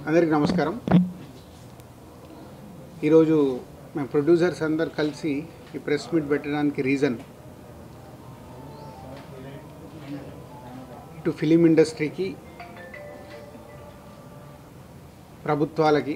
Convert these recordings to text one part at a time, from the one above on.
అందరికీ నమస్కారం ఈరోజు మేము ప్రొడ్యూసర్స్ అందరు కలిసి ఈ ప్రెస్ మీట్ పెట్టడానికి రీజన్ ఇటు ఫిలిం ఇండస్ట్రీకి ప్రభుత్వాలకి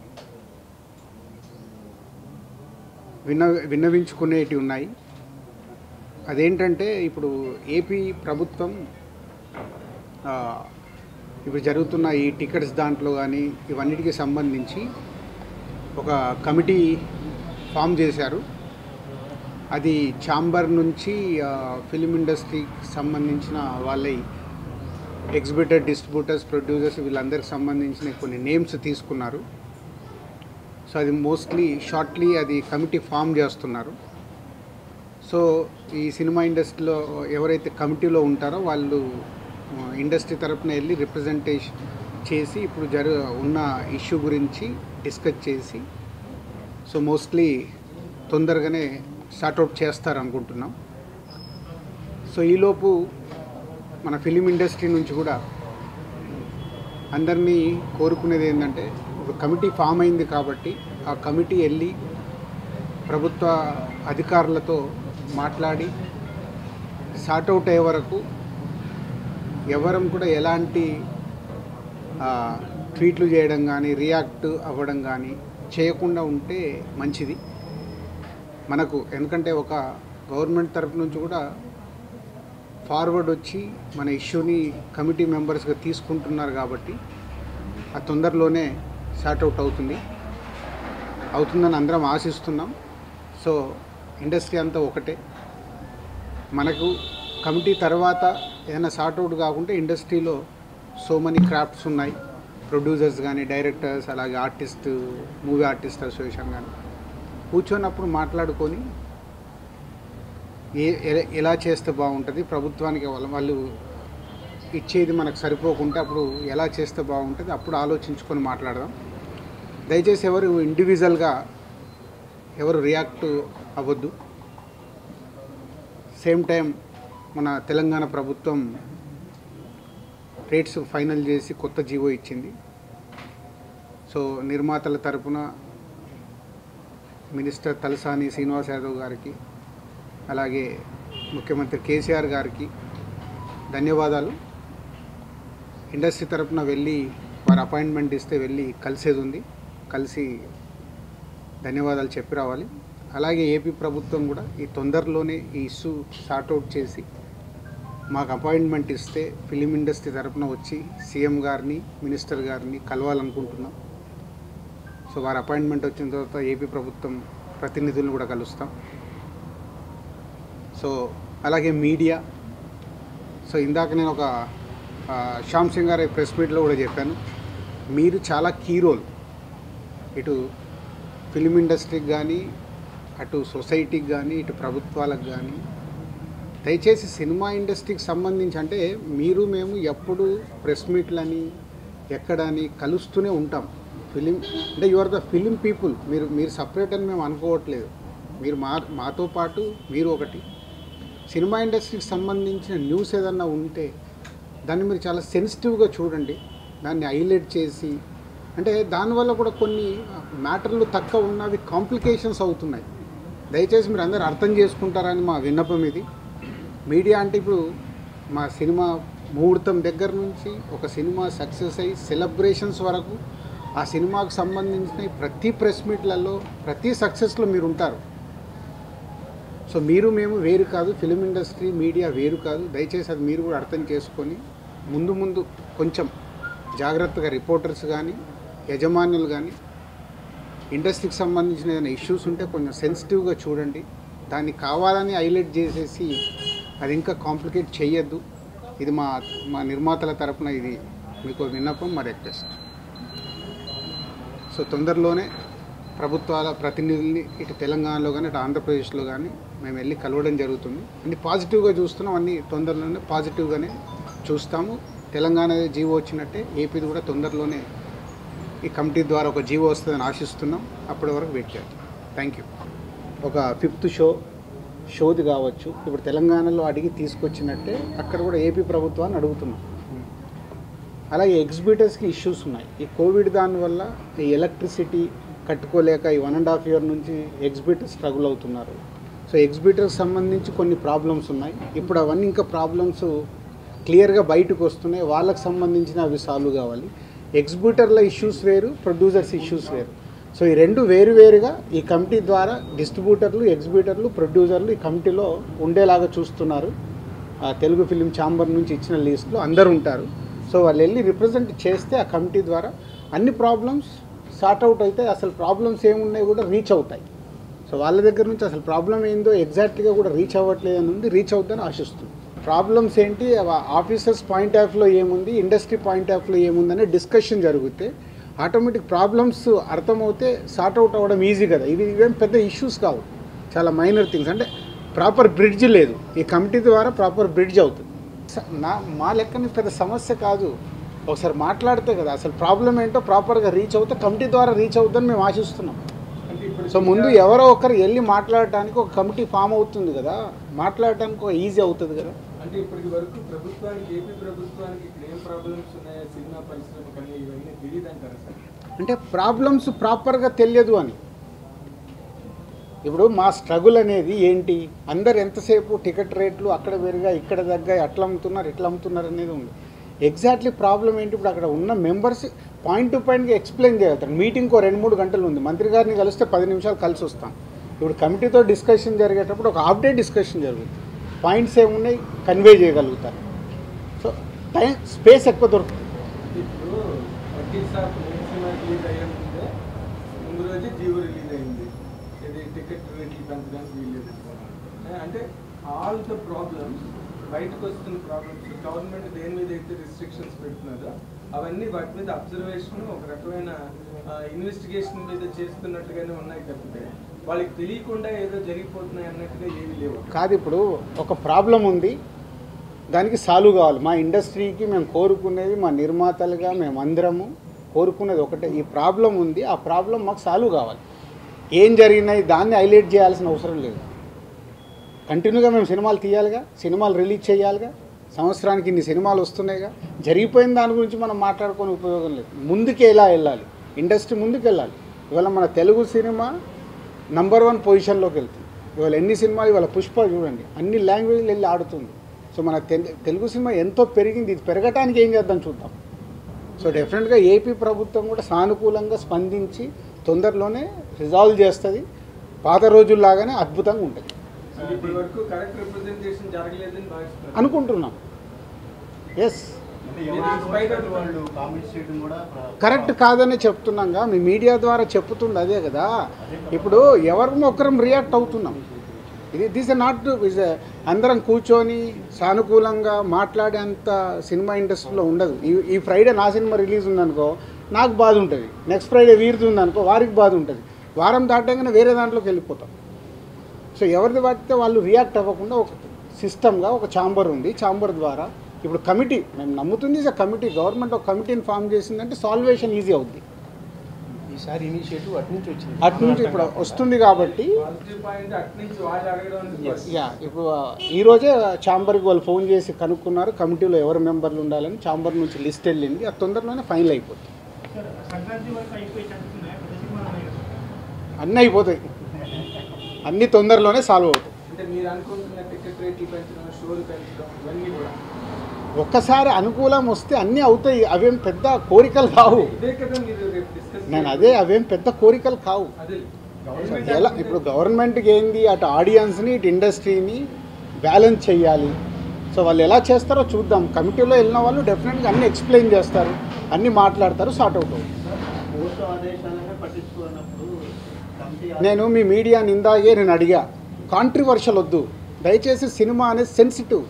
విన్న విన్నవించుకునేటివి ఉన్నాయి అదేంటంటే ఇప్పుడు ఏపీ ప్రభుత్వం ఆ, ఇప్పుడు జరుగుతున్న ఈ టికెట్స్ దాంట్లో కానీ ఇవన్నిటికి సంబంధించి ఒక కమిటీ ఫామ్ చేశారు అది ఛాంబర్ నుంచి ఆ, ఫిలిం ఇండస్ట్రీకి సంబంధించిన వాళ్ళ ఎగ్జిబిటర్ డిస్ట్రిబ్యూటర్స్ ప్రొడ్యూసర్స్ వీళ్ళందరికి సంబంధించిన కొన్ని నేమ్స్ తీసుకున్నారు సో అది మోస్ట్లీ షార్ట్లీ అది కమిటీ ఫామ్ చేస్తున్నారు సో ఈ సినిమా ఇండస్ట్రీలో ఎవరైతే కమిటీలో ఉంటారో వాళ్ళు ఆ, ఇండస్ట్రీ తరపున వెళ్ళి రిప్రజెంటేషన్ చేసి ఇప్పుడు జరు ఉన్న ఇష్యూ గురించి డిస్కస్ చేసి సో మోస్ట్లీ తొందరగానే సార్ట్అవుట్ చేస్తారనుకుంటున్నాం సో ఈలోపు మన ఫిలిం ఇండస్ట్రీ నుంచి కూడా అందరినీ కోరుకునేది ఏంటంటే ఒక కమిటీ ఫామ్ అయింది కాబట్టి ఆ కమిటీ వెళ్ళి ప్రభుత్వ అధికారులతో మాట్లాడి సార్ట్అవుట్ అయ్యే వరకు ఎవరం కూడా ఎలాంటి ఆ, ట్వీట్లు చేయడం కానీ రియాక్ట్ అవ్వడం కానీ చేయకుండా ఉంటే మంచిది మనకు ఎందుకంటే ఒక గవర్నమెంట్ తరపు నుంచి కూడా ఫార్వర్డ్ వచ్చి మన ఇష్యూని కమిటీ మెంబర్స్గా తీసుకుంటున్నారు కాబట్టి ఆ తొందరలోనే సార్ట్అవుట్ అవుతుంది అవుతుందని అందరం ఆశిస్తున్నాం సో ఇండస్ట్రీ అంతా ఒకటే మనకు కమిటీ తర్వాత ఏదైనా సార్ట్అవుట్ కాకుంటే ఇండస్ట్రీలో సో మనీ క్రాఫ్ట్స్ ఉన్నాయి ప్రొడ్యూసర్స్ కానీ డైరెక్టర్స్ అలాగే ఆర్టిస్ట్ మూవీ ఆర్టిస్ట్ అసోసియేషన్ కానీ కూర్చొన్నప్పుడు మాట్లాడుకొని ఏ ఎ- ఎలా చేస్తే బాగుంటుంది ప్రభుత్వానికి వాళ్ళ- వాళ్ళు ఇచ్చేది మనకు సరిపోకుంటే అప్పుడు ఎలా చేస్తే బాగుంటుంది అప్పుడు ఆలోచించుకొని మాట్లాడదాం దయచేసి ఎవరు ఇండివిజువల్గా ఎవరు రియాక్ట్ అవ్వద్దు సేమ్ టైం మన తెలంగాణ ప్రభుత్వం రేట్స్ ఫైనల్ చేసి కొత్త జీవో ఇచ్చింది సో నిర్మాతల తరపున మినిస్టర్ తలసాని శ్రీనివాస్ యాదవ్ గారికి అలాగే ముఖ్యమంత్రి కేసీఆర్ గారికి ధన్యవాదాలు ఇండస్ట్రీ తరపున వెళ్ళి వారు అపాయింట్మెంట్ ఇస్తే వెళ్ళి కలిసేది ఉంది కలిసి ధన్యవాదాలు చెప్పి రావాలి అలాగే ఏపీ ప్రభుత్వం కూడా ఈ తొందరలోనే ఈ ఇష్యూ సార్ట్అవుట్ చేసి మాకు అపాయింట్మెంట్ ఇస్తే ఫిలిం ఇండస్ట్రీ తరపున వచ్చి సీఎం గారిని మినిస్టర్ గారిని కలవాలనుకుంటున్నాం సో వారి అపాయింట్మెంట్ వచ్చిన తర్వాత ఏపీ ప్రభుత్వం ప్రతినిధులను కూడా కలుస్తాం సో అలాగే మీడియా సో ఇందాక నేను ఒక ఆ, శ్యామ్ సింగ్ గారి ప్రెస్ మీట్లో కూడా చెప్పాను మీరు చాలా కీ రోల్ ఇటు ఫిలిం ఇండస్ట్రీకి కానీ అటు సొసైటీకి కానీ ఇటు ప్రభుత్వాలకు కానీ దయచేసి సినిమా ఇండస్ట్రీకి సంబంధించి అంటే మీరు మేము ఎప్పుడు ప్రెస్ మీట్లని ఎక్కడని కలుస్తూనే ఉంటాం ఫిలిం అంటే you are the film people మీరు మీరు సపరేట్ అని మేము అనుకోవట్లేదు మీరు మా మాతో పాటు మీరు ఒకటి సినిమా ఇండస్ట్రీకి సంబంధించిన న్యూస్ ఏదన్నా ఉంటే దాన్ని మీరు చాలా సెన్సిటివ్గా చూడండి దాన్ని హైలైట్ చేసి అంటే దానివల్ల కూడా కొన్ని మ్యాటర్లు తక్కువ ఉన్నవి కాంప్లికేషన్స్ అవుతున్నాయి దయచేసి మీరు అందరూ అర్థం చేసుకుంటారని మా విన్నపం ఇది మీడియా అంటే ఇప్పుడు మా సినిమా ముహూర్తం దగ్గర నుంచి ఒక సినిమా సక్సెస్ అయ్యి సెలబ్రేషన్స్ వరకు ఆ సినిమాకు సంబంధించిన ప్రతి ప్రెస్ మీట్లలో ప్రతి సక్సెస్లో మీరు ఉంటారు సో మీరు మేము వేరు కాదు ఫిలిం ఇండస్ట్రీ మీడియా వేరు కాదు దయచేసి అది మీరు కూడా అర్థం చేసుకొని ముందు ముందు కొంచెం జాగ్రత్తగా రిపోర్టర్స్ కానీ యజమానులు కానీ ఇండస్ట్రీకి సంబంధించిన ఏదైనా ఇష్యూస్ ఉంటే కొంచెం సెన్సిటివ్గా చూడండి దాన్ని కావాలని హైలైట్ చేసేసి అది ఇంకా కాంప్లికేట్ చేయొద్దు ఇది మా మా నిర్మాతల తరపున ఇది మీకు విన్నపం మా రిక్వెస్ట్ సో తొందరలోనే ప్రభుత్వాల ప్రతినిధుల్ని ఇటు తెలంగాణలో కానీ ఇటు ఆంధ్రప్రదేశ్లో కానీ మేము వెళ్ళి కలవడం జరుగుతుంది అన్ని పాజిటివ్గా చూస్తున్నాం అన్ని తొందరలోనే పాజిటివ్గానే చూస్తాము తెలంగాణ జీవో వచ్చినట్టే ఏపీది కూడా తొందరలోనే ఈ కమిటీ ద్వారా ఒక జీవో వస్తుందని ఆశిస్తున్నాం అప్పటి వరకు వెయిట్ చేద్దాం థ్యాంక్ యూ ఒక ఫిఫ్త్ షో షోది కావచ్చు ఇప్పుడు తెలంగాణలో అడిగి తీసుకొచ్చినట్టే అక్కడ కూడా ఏపీ ప్రభుత్వాన్ని అడుగుతున్నాం అలాగే ఎగ్జిబిటర్స్కి ఇష్యూస్ ఉన్నాయి ఈ కోవిడ్ దానివల్ల ఈ ఎలక్ట్రిసిటీ కట్టుకోలేక ఈ వన్ అండ్ హాఫ్ ఇయర్ నుంచి ఎగ్జిబిటర్ స్ట్రగుల్ అవుతున్నారు సో ఎగ్జిబిటర్కి సంబంధించి కొన్ని ప్రాబ్లమ్స్ ఉన్నాయి ఇప్పుడు అవన్నీ ఇంకా ప్రాబ్లమ్స్ క్లియర్గా బయటకు వస్తున్నాయి వాళ్ళకి సంబంధించిన అవి సాల్వ్ కావాలి ఎగ్జిబిటర్ల ఇష్యూస్ వేరు ప్రొడ్యూసర్స్ ఇష్యూస్ వేరు సో ఈ రెండు వేరు వేరుగా ఈ కమిటీ ద్వారా డిస్ట్రిబ్యూటర్లు ఎగ్జిబిటర్లు ప్రొడ్యూసర్లు ఈ కమిటీలో ఉండేలాగా చూస్తున్నారు ఆ తెలుగు ఫిలిం ఛాంబర్ నుంచి ఇచ్చిన లిస్ట్లో అందరు ఉంటారు సో వాళ్ళు వెళ్ళి రిప్రజెంట్ చేస్తే ఆ కమిటీ ద్వారా అన్ని ప్రాబ్లమ్స్ సార్ట్ అవుట్ అయితే అసలు ప్రాబ్లమ్స్ ఏమున్నాయి కూడా రీచ్ అవుతాయి సో వాళ్ళ దగ్గర నుంచి అసలు ప్రాబ్లం ఏందో ఎగ్జాక్ట్గా కూడా రీచ్ అవ్వట్లేదు అని ఉంది రీచ్ అవుతుందని ఆశిస్తుంది ప్రాబ్లమ్స్ ఏంటి ఆఫీసర్స్ పాయింట్ ఆఫ్లో ఏముంది ఇండస్ట్రీ పాయింట్ ఆఫ్లో ఏముందనే డిస్కషన్ జరిగితే ఆటోమేటిక్ ప్రాబ్లమ్స్ అర్థమవుతే సార్ట్ అవుట్ అవ్వడం ఈజీ కదా ఇవి ఇవేం పెద్ద ఇష్యూస్ కావు చాలా మైనర్ థింగ్స్ అంటే ప్రాపర్ బ్రిడ్జ్ లేదు ఈ కమిటీ ద్వారా ప్రాపర్ బ్రిడ్జ్ అవుతుంది స- నా మా లెక్కని పెద్ద సమస్య కాదు ఒకసారి మాట్లాడితే కదా అసలు ప్రాబ్లం ఏంటో ప్రాపర్గా రీచ్ అవుతే కమిటీ ద్వారా రీచ్ అవుతుందని మేము ఆశిస్తున్నాం అంటే ఇప్పుడు సో ముందు ఎవరో ఒకరు వెళ్ళి మాట్లాడటానికి ఒక కమిటీ ఫామ్ అవుతుంది కదా మాట్లాడటానికి ఒక ఈజీ అవుతుంది కదా అంటే ఇప్పటి వరకు ప్రభుత్వానికి ఏపీ ప్రభుత్వానికి ఇక్కడ ఏం ప్రాబ్లమ్స్ ఉన్నాయో సినిమా పరిశ్రమ కానీ ఇవన్నీ తెలియదు అంటారు సార్ అంటే ప్రాబ్లమ్స్ ప్రాపర్గా తెలియదు అని ఇప్పుడు మా స్ట్రగుల్ అనేది ఏంటి అందరు ఎంతసేపు టికెట్ రేట్లు అక్కడ పెరిగా ఇక్కడ తగ్గా అట్లా అమ్ముతున్నారు ఇట్లా అమ్ముతున్నారు అనేది ఉంది ఎగ్జాక్ట్లీ ప్రాబ్లం ఏంటి ఇప్పుడు అక్కడ ఉన్న మెంబర్స్ పాయింట్ టు పాయింట్గా ఎక్స్ప్లెయిన్ చేయగలుగుతారు మీటింగ్కి రెండు మూడు గంటలు ఉంది మంత్రి గారిని కలిస్తే పది నిమిషాలు కలిసి వస్తాం ఇప్పుడు కమిటీతో డిస్కషన్ జరిగేటప్పుడు ఒక హాఫ్ డే డిస్కషన్ జరుగుతుంది పాయింట్స్ ఏమున్నాయి కన్వే చేయగలుగుతారు సో టైం స్పేస్ ఎక్కువ దొరుకుతుంది ఇప్పుడు Vakeel Saab main cinema release అయ్యే ముందే ముందు రోజు జీవో రిలీజ్ అయింది ఇది టికెట్ రేట్లు పెంచడానికి వీల్లేదు ఏ, అంటే ఆల్ ద ప్రాబ్లమ్స్ బయటకు వస్తున్న ప్రాబ్లమ్స్ గవర్నమెంట్ దేని మీద అయితే రిస్ట్రిక్షన్స్ పెడుతున్నదో అవన్నీ వాటి మీద అబ్జర్వేషన్ ఒక రకమైన ఇన్వెస్టిగేషన్ మీద చేస్తున్నట్టుగానే ఉన్నాయి తప్పితే వాళ్ళకి తెలియకుండా ఏదో జరిగిపోతున్నాయి అన్నట్టుగా ఏమీ లేవు కాదు ఇప్పుడు ఒక ప్రాబ్లం ఉంది దానికి సాల్వ్ కావాలి మా ఇండస్ట్రీకి మేము కోరుకునేది మా నిర్మాతలుగా మేము అందరము కోరుకునేది ఒకటే ఈ ప్రాబ్లం ఉంది ఆ ప్రాబ్లం మాకు సాల్వ్ కావాలి ఏం జరిగినాయి దాన్ని హైలైట్ చేయాల్సిన అవసరం లేదు కంటిన్యూగా మేము సినిమాలు తీయాలిగా సినిమాలు రిలీజ్ చేయాలిగా సంవత్సరానికి ఇన్ని సినిమాలు వస్తున్నాయిగా జరిగిపోయిన దాని గురించి మనం మాట్లాడుకొని ఉపయోగం లేదు ముందుకు ఎలా వెళ్ళాలి ఇండస్ట్రీ ముందుకు వెళ్ళాలి ఇవాళ మన తెలుగు సినిమా నంబర్ వన్ పొజిషన్లోకి వెళ్తుంది ఇవాళ ఎన్ని సినిమాలు ఇవాళ పుష్ప చూడండి అన్ని లాంగ్వేజ్లు వెళ్ళి ఆడుతుంది సో మన తెలు- తెలుగు సినిమా ఎంతో పెరిగింది ఇది పెరగటానికి ఏం చేద్దాం చూద్దాం సో డెఫినెట్గా ఏపీ ప్రభుత్వం కూడా సానుకూలంగా స్పందించి తొందరలోనే రిజాల్వ్ చేస్తుంది పాత రోజుల్లాగానే అద్భుతంగా ఉంటుంది అంటే ఇప్పటి వరకు కరెక్ట్ రిప్రజెంటేషన్ జరగలేదని భావిస్తున్నారు అనుకుంటున్నాం ఎస్ అంటే ఎవరికి స్పైడర్ వాళ్ళు కామెంట్స్ చేయడం కూడా ప్ర- కరెక్ట్ కాదని చెప్తున్నాగా మీ మీడియా ద్వారా చెప్తుంది అదే కదా ఇప్పుడు ఎవరిని ఒకరం రియాక్ట్ అవుతున్నాం ఇది దిస్ నాట్ ఇస్ అందరం కూర్చొని సానుకూలంగా మాట్లాడేంత సినిమా ఇండస్ట్రీలో ఉండదు ఈ ఈ ఫ్రైడే నా సినిమా రిలీజ్ ఉందనుకో నాకు బాధ ఉంటుంది నెక్స్ట్ ఫ్రైడే వీరిది ఉందనుకో వారికి బాధ ఉంటుంది వారం దాటంగానే వేరే దాంట్లోకి వెళ్ళిపోతాం సో ఎవరిది పడితే వాళ్ళు రియాక్ట్ అవ్వకుండా ఒక సిస్టమ్గా ఒక ఛాంబర్ ఉంది ఛాంబర్ ద్వారా ఇప్పుడు కమిటీ మేము నమ్ముతుంది ఇస్ కమిటీ గవర్నమెంట్ ఒక కమిటీని ఫామ్ చేసిందంటే సాల్వేషన్ ఈజీ అవుద్ది ఈసారి ఇనిషియేటివ్ అటు నుంచి వచ్చింది అటు నుంచి ఇప్పుడు వస్తుంది కాబట్టి పాజిటివ్ పాయింట్ అటు నుంచి వాళ్ళు అడగడం Yes. యా ఇప్పుడు ఆ, ఈ రోజే ఛాంబర్కి వాళ్ళు ఫోన్ చేసి కనుక్కున్నారు కమిటీలో ఎవరు మెంబర్లు ఉండాలని ఛాంబర్ నుంచి లిస్ట్ వెళ్ళింది అది తొందరలోనే ఫైనల్ అయిపోతుంది సంక్రాంతి వరకు అయిపోయి చదువుతున్నాయి పెద్ద సినిమాలు ఉన్నాయి కదా. అన్నీ అయిపోతాయి అన్నీ తొందరలోనే సాల్వ్ అవుతాయి అంటే మీరు అనుకుంటున్న టికెట్ రేట్లు పెంచడం షోలు పెంచడం ఇవన్నీ కూడా ఒక్కసారి అనుకూలం వస్తే అన్నీ అవుతాయి అవేం పెద్ద కోరికలు కావు ఇదే కదా మీరు రేపు డిస్కస్ నేను అదే అవేం పెద్ద కోరికలు కావు అదే సో గవర్నమెంట్ ఎలా ఇప్పుడు గవర్నమెంట్కి ఏంది అటు ఆడియన్స్ని ఇటు ఇండస్ట్రీని బ్యాలెన్స్ చేయాలి సో వాళ్ళు ఎలా చేస్తారో చూద్దాం కమిటీలో వెళ్ళిన వాళ్ళు డెఫినెట్గా అన్ని ఎక్స్ప్లెయిన్ చేస్తారు అన్ని మాట్లాడతారు సార్ట్ అవుట్ అవుతుంది కోర్టు ఆదేశాలనే పట్టించుకున్నప్పుడు కమిటీ నేను మీ మీడియా నిందాగే నేను అడిగా కాంట్రవర్షియల్ వద్దు దయచేసి సినిమా అనేది సెన్సిటివ్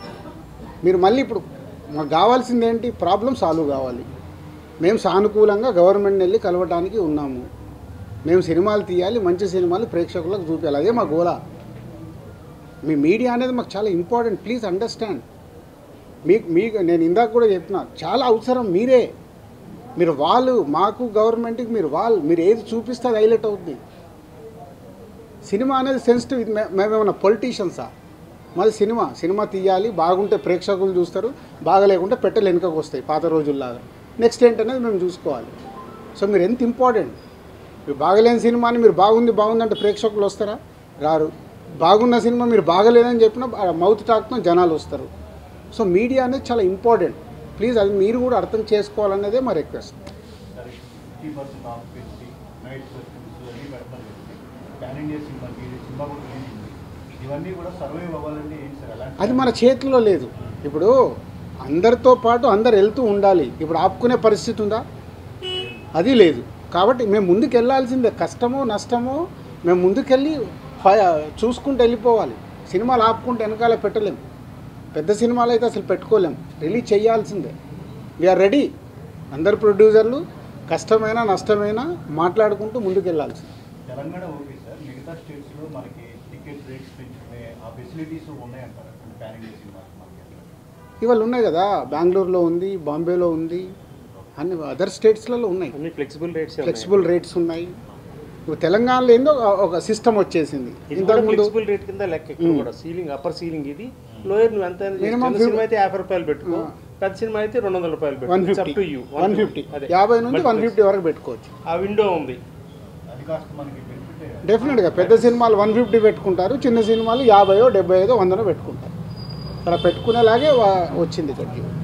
మీరు మళ్ళీ ఇప్పుడు మాకు కావాల్సింది ఏంటి ప్రాబ్లం సాల్వ్ కావాలి మేము సానుకూలంగా గవర్నమెంట్ని వెళ్ళి కలవటానికి ఉన్నాము మేము సినిమాలు తీయాలి మంచి సినిమాలు ప్రేక్షకులకు చూపించాలి అదే మా గోల మీ మీడియా అనేది మాకు చాలా ఇంపార్టెంట్ ప్లీజ్ అండర్స్టాండ్ మీకు మీకు నేను ఇందాక కూడా చెప్తున్నా చాలా అవసరం మీరే మీరు వాళ్ళు మాకు గవర్నమెంట్కి మీరు వాళ్ళు మీరు ఏది చూపిస్తే అది హైలైట్ అవుద్ది సినిమా అనేది సెన్సిటివ్ ఇది మే- మేమేమన్నా పొలిటీషియన్సా మాది సినిమా సినిమా తీయాలి బాగుంటే ప్రేక్షకులు చూస్తారు బాగలేకుంటే పెట్టెలు వెనుకకు వస్తాయి పాత రోజుల్లాగా నెక్స్ట్ ఏంటనేది మేము చూసుకోవాలి సో మీరు ఎంత ఇంపార్టెంట్ మీరు బాగలేని సినిమాని మీరు బాగుంది బాగుంది అంటే ప్రేక్షకులు వస్తారా రారు బాగున్న సినిమా మీరు బాగలేదని చెప్పిన మౌత్ టాక్తో జనాలు వస్తారు సో మీడియా అనేది చాలా ఇంపార్టెంట్ ప్లీజ్ అది మీరు కూడా అర్థం చేసుకోవాలనేదే మా రిక్వెస్ట్ సరే ఫిఫ్టీ పర్సెంట్ ఆఫ్ పెట్టి నైట్ సస్పెన్స్ అన్నీ పెడతారు ప్యాన్ ఇండియా సినిమా ఇది సినిమా కూడా రిలీజ్ ఉంది ఇవన్నీ కూడా సర్వైవ్ అవ్వాలంటే ఏంటి సార్ అలాంటి అది మన చేతిలో లేదు ఇప్పుడు అందరితో పాటు అందరు వెళ్తూ ఉండాలి ఇప్పుడు ఆపుకునే పరిస్థితి ఉందా అది లేదు కాబట్టి మేము ముందుకు వెళ్ళాల్సిందే కష్టమో నష్టమో మేము ముందుకెళ్ళి ఫ- చూసుకుంటూ వెళ్ళిపోవాలి సినిమాలు ఆపుకుంటే వెనకాల పెట్టలేము పెద్ద సినిమాలు అయితే అసలు పెట్టుకోలేము రిలీజ్ చేయాల్సిందే వీఆర్ రెడీ అందరు ప్రొడ్యూసర్లు కష్టమైనా నష్టమైనా మాట్లాడుకుంటూ ముందుకు వెళ్ళాల్సిందే తెలంగాణ ఓకే సార్ మిగతా స్టేట్స్లో మనకి టికెట్ రేట్స్ పెంచుకునే ఆ ఫెసిలిటీస్ ఉన్నాయంటారు ప్యాన్ ఇండియా సినిమా మనకి అట్లా. ఇవాళ ఉన్నాయి కదా బెంగళూరులో ఉంది బాంబేలో ఉంది అన్ని అదర్ స్టేట్స్లలో ఉన్నాయి అన్ని ఫ్లెక్సిబుల్ రేట్స్ ఫ్లెక్సిబుల్ రేట్స్ ఉన్నాయి ఇప్పుడు తెలంగాణలో ఏందో ఒక- ఒక సిస్టమ్ వచ్చేసింది ఇది కూడా ఇంతకుముందు ఫ్లెక్సిబుల్ రేట్ కింద లెక్క ఇక్కడ మ్మ్. కూడా సీలింగ్ అప్పర్ సీలింగ్ ఇది లోయర్ నువ్వు ఎంత అయినా చేసుకో. Minimum చిన్న fif- సినిమా అయితే యాభై రూపాయలు పెట్టుకో ఆ. పెద్ద సినిమా అయితే రెండు వందల రూపాయలు వన్ పెట్టుకో ఫిఫ్టీ టు యూ వన్ ఫిఫ్టీ అదే యాభై నుంచి వన్ Multiplex. ఫిఫ్టీ వరకు పెట్టుకోవచ్చు ఆ విండో ఉంది అది కాస్త మనకి బెనిఫిట్ డెఫినెట్గా పెద్ద సినిమాలు వన్ ఫిఫ్టీ పెట్టుకుంటారు చిన్న సినిమాలు యాభైయో డెబ్బై ఐదో వందనో పెట్టుకుంటారు అలా పెట్టుకునేలాగే వా- వచ్చింది ఇక్కడికి